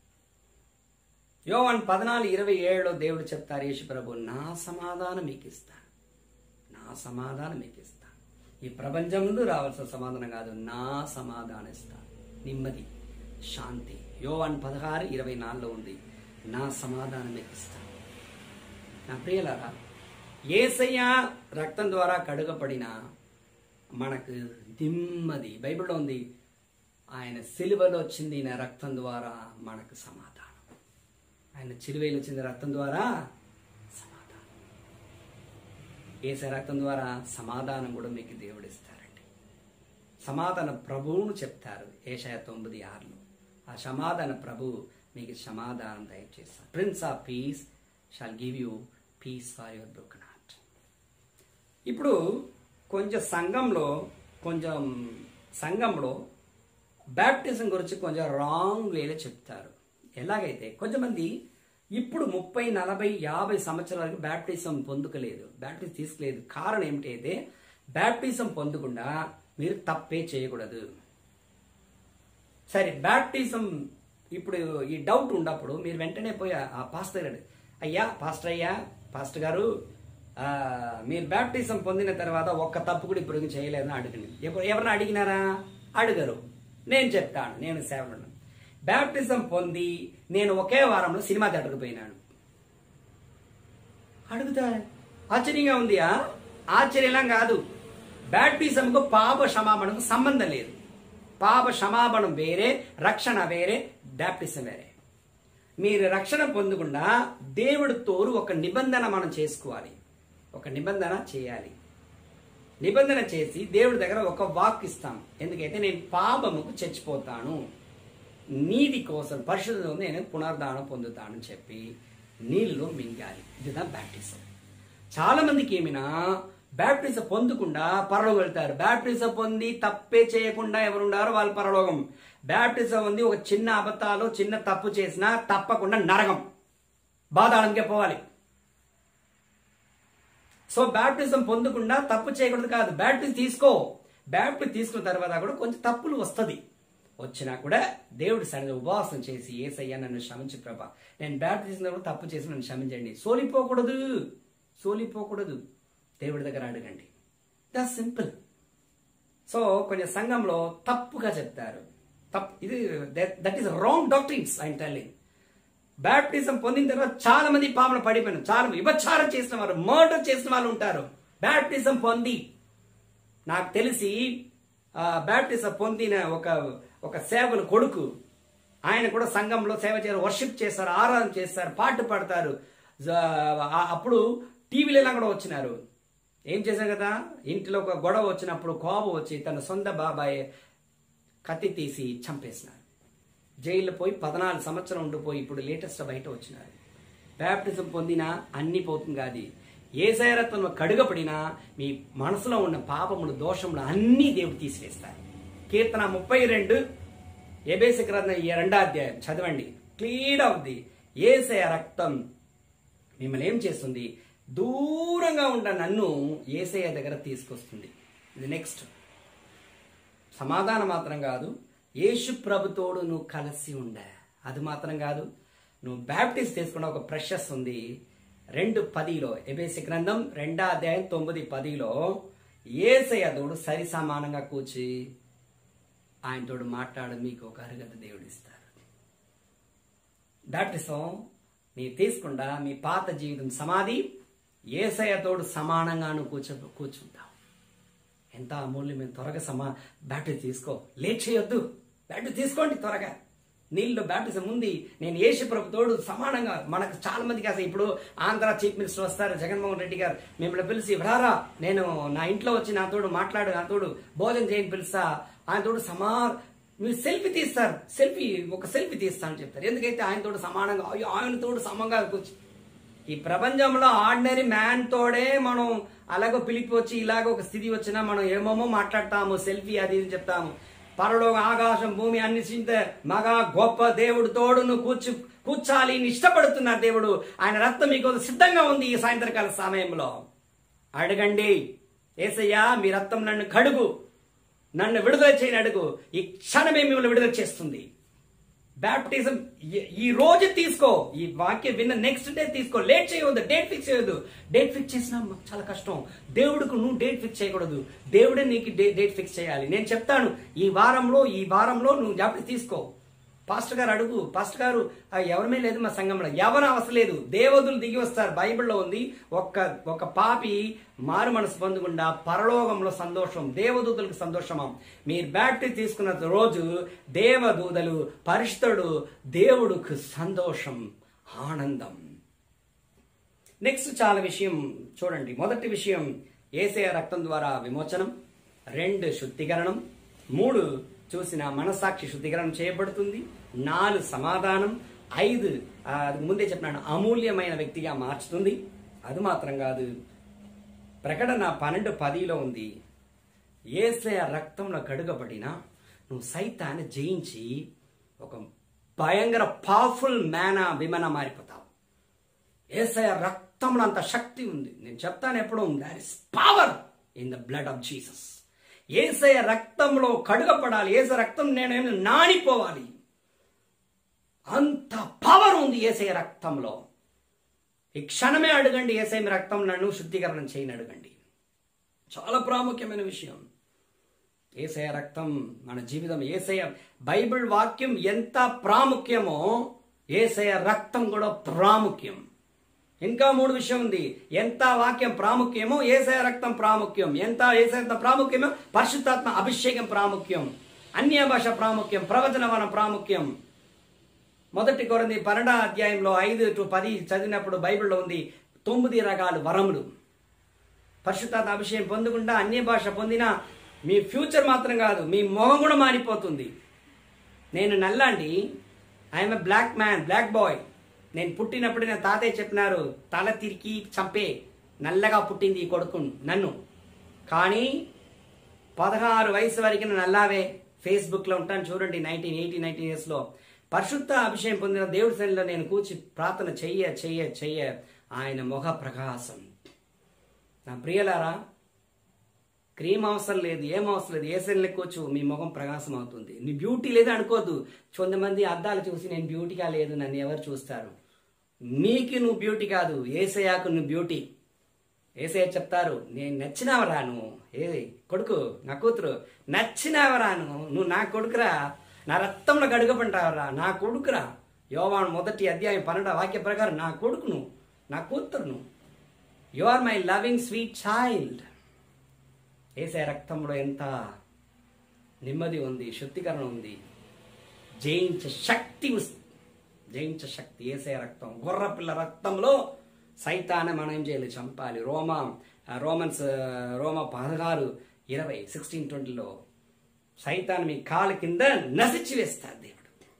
యోవన్ పద్నాలుగు ఇరవై ఏడులో దేవుడు చెప్తారు యేసు ప్రభు నా సమాధానం మీకు ఇస్తాను నా సమాధానం మీకు ఇస్తాను ఈ ప్రపంచం ముందు రావాల్సిన సమాధానం కాదు నా సమాధానం ఇస్తాను నెమ్మది శాంతి యోవన్ పదహారు ఇరవై నాలుగులో ఉంది నా సమాధానం మీకు ఇస్తాను నా ప్రియులారా ఏసయ్య రక్తం ద్వారా కడుగపడిన మనకు నెమ్మది బైబిల్లో ఉంది ఆయన సిలువలో చిందిన రక్తం ద్వారా మనకు సమాధానం ఆయన చిలువైలో చిందిన రక్తం ద్వారా సమాధానం ఏసే రక్తం ద్వారా సమాధానం కూడా మీకు దేవుడు ఇస్తారండి సమాధాన ప్రభువును చెప్తారు ఏషయ తొమ్మిది ఆరులో ఆ సమాధాన ప్రభు మీకు సమాధానం దయచేస్తారు prince of peace shall give you peace for your broken heart ఇప్పుడు కొంచెం సంఘంలో కొంచెం సంఘంలో బ్యాప్టిజం గురించి కొంచెం రాంగ్ వేలో చెప్తారు ఎలాగైతే కొంతమంది ఇప్పుడు ముప్పై నలభై యాభై సంవత్సరాలకు బ్యాప్టిజం పొందుకలేదు బ్యాప్టిజం తీసుకోలేదు కారణం ఏమిటైతే బ్యాప్టిజం పొందకుండా మీరు తప్పే చేయకూడదు సరే బ్యాప్టిజం ఇప్పుడు ఈ డౌట్ ఉన్నప్పుడు మీరు వెంటనే పోయి ఆ పాస్టర్ గారు అయ్యా పాస్టర్ అయ్యా పాస్టర్ గారు ఆ, మీరు బ్యాప్టిజం పొందిన తర్వాత ఒక్క తప్పు కూడా ఇప్పుడు చేయలేదని అడగండి ఎప్పుడు ఎవరిని అడిగినారా అడగరు నేను చెప్తాను నేను సేవలను బ్యాప్టిజం పొంది నేను ఒకే వారంలో సినిమా థియేటర్కి పోయినాను అడుగుతా ఆశ్చర్యంగా ఉంది ఆ? ఆశ్చర్యంగా కాదు బ్యాప్టిజంకు పాప క్షమాపణకు సంబంధం లేదు పాప క్షమాపణం వేరే రక్షణ వేరే బ్యాప్టిజం వేరే మీరు రక్షణ పొందకుండా దేవుడి తోరు ఒక నిబంధన మనం చేసుకోవాలి ఒక నిబంధన చేయాలి నిబంధన చేసి దేవుడి దగ్గర ఒక వాక్ ఇస్తాం ఎందుకైతే నేను పాపముకు చచ్చిపోతాను నీతి కోసం పరిశుద్ధం నేను పునర్దానం పొందుతానని చెప్పి నీళ్ళు మింగాలి ఇదిదా బ్యాప్టిజం చాలా మందికి ఏమైనా బ్యాప్టిజం పొందకుండా పరలోకం వెళ్తారు బ్యాప్టిజం పొంది తప్పే చేయకుండా ఎవరు ఉండారో వాళ్ళు పరలోకం బ్యాప్టిజం పొంది ఒక చిన్న అబద్ధాలు చిన్న తప్పు చేసినా తప్పకుండా నరకం బాధాళంకే పోవాలి సో బ్యాప్టిజం పొందకుండా తప్పు చేయకూడదు కాదు బ్యాప్టిజం తీసుకో బ్యాప్టిజం తీసుకున్న తర్వాత కూడా కొంచెం తప్పులు వస్తుంది వచ్చినా కూడా దేవుడి సన్నిధి ఉపవాసం చేసి ఏసయ్యా నన్ను క్షమించు ప్రభా నేను బ్యాప్టిజం కూడా తప్పు చేసి నన్ను క్షమించండి సోలిపోకూడదు సోలిపోకూడదు దేవుడి దగ్గర అడగండి ద సింపుల్ సో కొంచెం సంఘంలో తప్పుగా చెప్తారు తప్పు ఇది that is wrong doctrines I telling baptism పొందిన తర్వాత చాలా మంది పాపన పడిపోయినారు చాలా మంది విభచారం చేసిన వారు మర్డర్ చేసిన వాళ్ళు ఉంటారు బ్యాప్టిజం పొంది నాకు తెలిసి ఆ, బ్యాప్టిజం పొందిన ఒక ఒక సేవలు కొడుకు ఆయన కూడా సంఘంలో సేవ చేయారు వర్షిప్ చేస్తారు ఆరాధన చేస్తారు పాట పాడతారు జ- ఆ- అప్పుడు టీవీలో ఇలా కూడా వచ్చినారు ఏం చేశారు కదా ఇంటిలో ఒక గొడవ వచ్చినప్పుడు కోపం వచ్చి తన సొంత బాబాయ్ కత్తి తీసి చంపేసినారు జైల్లో పోయి పద్నాలుగు సంవత్సరం ఉండిపోయి ఇప్పుడు లేటెస్ట్ బయట వచ్చినారు బ్యాప్టిజం పొందినా అన్ని పోతుంది కాదు ఏ శైరత్వంలో కడుగపడినా మీ మనసులో ఉన్న పాపములు దోషములు అన్నీ దేవుడు తీసివేస్తారు కీర్తన ముప్పై రెండు ఎబేసి గ్రంథం ఈ రెండో అధ్యాయం చదవండి క్లియర్ అవుద్ది ఏసయ రక్తం మిమ్మల్ని ఏం చేస్తుంది దూరంగా ఉన్న నన్ను ఏసయ్య దగ్గర తీసుకొస్తుంది ఇది నెక్స్ట్ సమాధానం మాత్రం కాదు యేసు ప్రభుతోడు నువ్వు కలిసి ఉండ అది మాత్రం కాదు నువ్వు బ్యాప్టిస్ట్ తీసుకున్న ఒక ప్రెషస్ ఉంది రెండు పదిలో ఎబేసి గ్రంథం రెండో అధ్యాయం తొమ్మిది పదిలో ఏసయ్య తోడు సరి సమానంగా కూర్చి ఆయనతోడు మాట్లాడు మీకు ఒక అరుగత దేవుడు ఇస్తారు బ్యాప్టిజం మీరు తీసుకుండా మీ పాత జీవితం సమాధి ఏసయ్యతోడు సమానంగాను కూర్చో కూర్చుంటాం ఎంత అమూల్యమైన త్వరగా సమా బ్యాటరీ తీసుకో లేట్ చేయొద్దు బ్యాటరీ తీసుకోండి త్వరగా నీళ్ళు బ్యాప్టిజం ఉంది నేను యేసు ప్రభు తోడు సమానంగా మనకు చాలా మందికి అసలు ఇప్పుడు ఆంధ్ర చీఫ్ మినిస్టర్ వస్తారు జగన్మోహన్ రెడ్డి గారు మిమ్మల్ని పిలిచి రారా నేను నా ఇంట్లో వచ్చి నా తోడు మాట్లాడు నా తోడు భోజనం చేయని పిలుస్తా ఆయన తోడు సమా మీరు సెల్ఫీ తీస్తారు సెల్ఫీ ఒక సెల్ఫీ తీస్తా అని చెప్తారు ఎందుకైతే ఆయన తోడు సమానంగా అయ్యో ఆయన తోడు సమంగా కూర్చు ఈ ప్రపంచంలో ఆర్డినరీ మ్యాన్ తోడే మనం అలాగో పిలిపి వచ్చి ఇలాగ ఒక స్థితి వచ్చినా మనం ఏమేమో మాట్లాడతాము సెల్ఫీ అది ఇది చెప్తాము పరలోక ఆకాశం భూమి అన్ని చింత మగ గొప్ప దేవుడు తోడు నువ్వు కూర్చు కూర్చాలి ని ఇష్టపడుతున్నారు దేవుడు ఆయన రక్తం మీకు సిద్ధంగా ఉంది ఈ సాయంత్రకాల సమయంలో అడగండి ఏసయ్యా మీ రక్తం నన్ను కడుగు నన్ను విడుదల చేయని అడుగు ఈ క్షణమే మిమ్మల్ని విడుదల చేస్తుంది బ్యాప్టిజం ఈ- ఈ రోజు తీసుకో ఈ వాక్యం విన్న నెక్స్ట్ డే తీసుకో లేట్ చేయవద్దు డేట్ ఫిక్స్ చేయవద్దు డేట్ ఫిక్స్ చేసినా చాలా కష్టం దేవుడికి నువ్వు డేట్ ఫిక్స్ చేయకూడదు దేవుడే నీకు డే- డేట్ ఫిక్స్ చేయాలి నేను చెప్తాను ఈ వారంలో ఈ వారంలో నువ్వు జాబ్ తీసుకో పాస్టర్ గారు అడుగు పాస్టర్ గారు "ఆ, ఎవరమే లేదు మా సంఘంలో ఎవరు అవసరం లేదు దేవతలు దిగి వస్తారు బైబిల్లో ఉంది ఒక్క ఒక పాపి మారు మనసు పొందకుండా పరలోకంలో సంతోషం దేవదూతలకు సంతోషమా మీరు బ్యాటరీ తీసుకున్న రోజు దేవదూతలు పరిశుద్ధుడు దేవుడుకు సంతోషం ఆనందం నెక్స్ట్ చాలా విషయం చూడండి మొదటి విషయం ఏసయ రక్తం ద్వారా విమోచనం రెండు శుద్ధీకరణం మూడు చూసిన మనసాక్షి శుద్ధీకరణం చేయబడుతుంది నాలుగు సమాధానం ఐదు ఆ, ముందే చెప్పినాను అమూల్యమైన వ్యక్తిగా మార్చుతుంది అది మాత్రం కాదు ప్రకటన పన్నెండు పదిలో ఉంది ఏసయ రక్తంలో కడుగబడిన నువ్వు సైతాన్ని జయించి ఒక భయంకర పవర్ఫుల్ మ్యాన విమన మారిపోతావు ఏసయ రక్తంలో అంత శక్తి ఉంది నేను చెప్తాను ఎప్పుడు there is power in the blood of Jesus Yesaya రక్తంలో కడుగపడాలి ఏస రక్తం నేను ఏమి నానిపోవాలి అంత పవర్ ఉంది ఏసయ రక్తంలో ఈ క్షణమే అడగండి ఏసై మీ రక్తం నన్ను శుద్ధీకరణం చేయని అడగండి చాలా ప్రాముఖ్యమైన విషయం ఏసయ రక్తం మన జీవితం ఏసయ బైబిల్ వాక్యం ఎంత ప్రాముఖ్యమో ఏసయ రక్తం కూడా ప్రాముఖ్యం ఇంకా మూడు విషయం ఉంది ఎంత వాక్యం ప్రాముఖ్యమో ఏసయ రక్తం ప్రాముఖ్యం ఎంత ఏసయ రక్తం ప్రాముఖ్యమో పరిశుద్ధాత్మ అభిషేకం ప్రాముఖ్యం అన్య భాష ప్రాముఖ్యం ప్రవచన వన ప్రాముఖ్యం మొదటి కొరంది పన్నెండో అధ్యాయంలో ఐదు టు పది చదివినప్పుడు బైబిల్లో ఉంది తొమ్మిది రకాల వరములు పరిశుద్ధాత్మ అభిషేకం పొందకుండా అన్య భాష పొందిన మీ ఫ్యూచర్ మాత్రం కాదు మీ మొహం కూడా మారిపోతుంది నేను నల్లండి I'm a black man black boy నేను పుట్టినప్పుడు నా తాతయ్య చెప్పినారు తల తిరిగి చంపే నల్లగా పుట్టింది ఈ కొడుకు నన్ను కానీ పదహారు వయసు వరకు నేను నల్లావే ఫేస్బుక్లో ఉంటాను చూడండి నైన్టీన్ ఎయిటీ నైన్టీన్ ఇయర్స్లో పరిశుద్ధ అభిషేకం పొందిన దేవుడి శైలిలో నేను కూర్చి ప్రార్థన చెయ్య చెయ్య చెయ్య ఆయన మొహ ప్రకాశం నా ప్రియలారా క్రీమ్ అవసరం లేదు ఏం అవసరం లేదు ఏ సెల్ కూర్చు మీ ముఖం ప్రకాశం అవుతుంది నీ బ్యూటీ లేదు అనుకోవద్దు కొంతమంది అద్దాలు చూసి నేను బ్యూటీగా లేదు నన్ను ఎవరు చూస్తారు నీకు నువ్వు బ్యూటీ కాదు ఏసయాకు నువ్వు బ్యూటీ ఏసయ్య చెప్తారు నేను నచ్చినావరా నువ్వు ఏ కొడుకు నా కూతురు నచ్చినావరా నువ్వు నువ్వు నా కొడుకురా నా రక్తంలో గడుగపంటావరా నా కొడుకురా యోవాన్ మొదటి అధ్యాయం పన్నెండు వాక్య ప్రకారం నా కొడుకును నా కూతురును you are my loving sweet child ఏసే రక్తంలో ఎంత నెమ్మది ఉంది శుద్ధీకరణ ఉంది జయించే శక్తి ఉస్- జయించే శక్తి ఏసే రక్తం గుర్ర పిల్ల రక్తంలో సైతాన్ని మనం ఏం చేయాలి చంపాలి రోమా ఆ, రోమన్స్ ఆ, రోమా పదహారు ఇరవై సిక్స్టీన్ ట్వంటీలో సైతాన్ని మీ కాలు కింద నసిచి వేస్తారు దేవుడు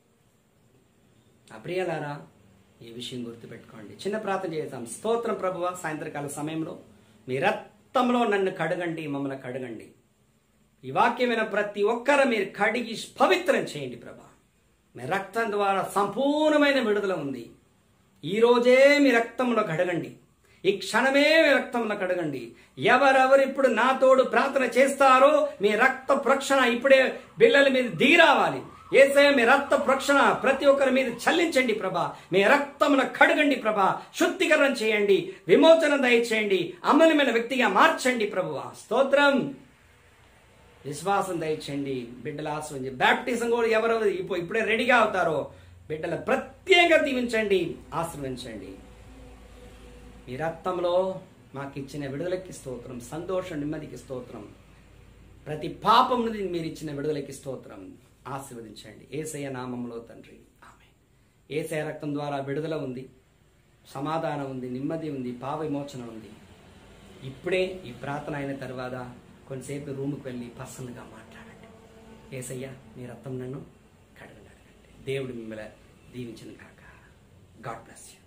ఆ ప్రియలారా ఈ విషయం గుర్తుపెట్టుకోండి చిన్న ప్రార్థన చేద్దాం స్తోత్రం ప్రభువ సాయంత్రకాల సమయంలో మీ రక్తంలో నన్ను కడగండి మమ్మల్ని కడగండి ఈ వాక్యమైన ప్రతి ఒక్కరు మీరు కడిగి పవిత్రం చేయండి ప్రభా మీ రక్తం ద్వారా సంపూర్ణమైన విడుదల ఉంది ఈ రోజే మీ రక్తంలో కడగండి ఈ క్షణమే మీ రక్తంలో కడగండి ఎవరెవరు ఇప్పుడు నా తోడు ప్రార్థన చేస్తారో మీ రక్త ప్రక్షణ ఇప్పుడే బిల్లల మీద దిగి రావాలి ఏసయ మీ రక్త ప్రక్షణ ప్రతి ఒక్కరి మీద చల్లించండి ప్రభా మీ రక్తమున కడగండి ప్రభా శుద్ధీకరణ చేయండి విమోచన దయచేయండి అమలమైన వ్యక్తిగా మార్చండి ప్రభువా స్తోత్రం విశ్వాసం దయచేయండి బిడ్డల ఆశ్రయించి బ్యాప్టిజం కూడా ఎవరెవరు ఇప్పుడు ఇప్పుడే రెడీగా అవుతారో బిడ్డల ప్రత్యేకంగా దీవించండి ఆశ్రయించండి మీ రక్తంలో మాకు ఇచ్చిన విడుదలకి స్తోత్రం సంతోషం నెమ్మదికి స్తోత్రం ప్రతి పాపం నుండి మీరు ఇచ్చిన విడుదలకి స్తోత్రం ఆశీర్వదించండి ఏసయ్య నామంలో తండ్రి ఆమె ఏసయ రక్తం ద్వారా విడుదల ఉంది సమాధానం ఉంది నెమ్మది ఉంది పావ విమోచన ఉంది ఇప్పుడే ఈ ప్రార్థన అయిన తర్వాత కొంతసేపు రూమ్కి వెళ్ళి పర్సనల్గా మాట్లాడండి ఏసయ్య నీ రక్తం నన్ను కడగండి అడగండి దేవుడు మిమ్మల్ని దీవించిన కాక గాడ్ బ్లెస్ యూ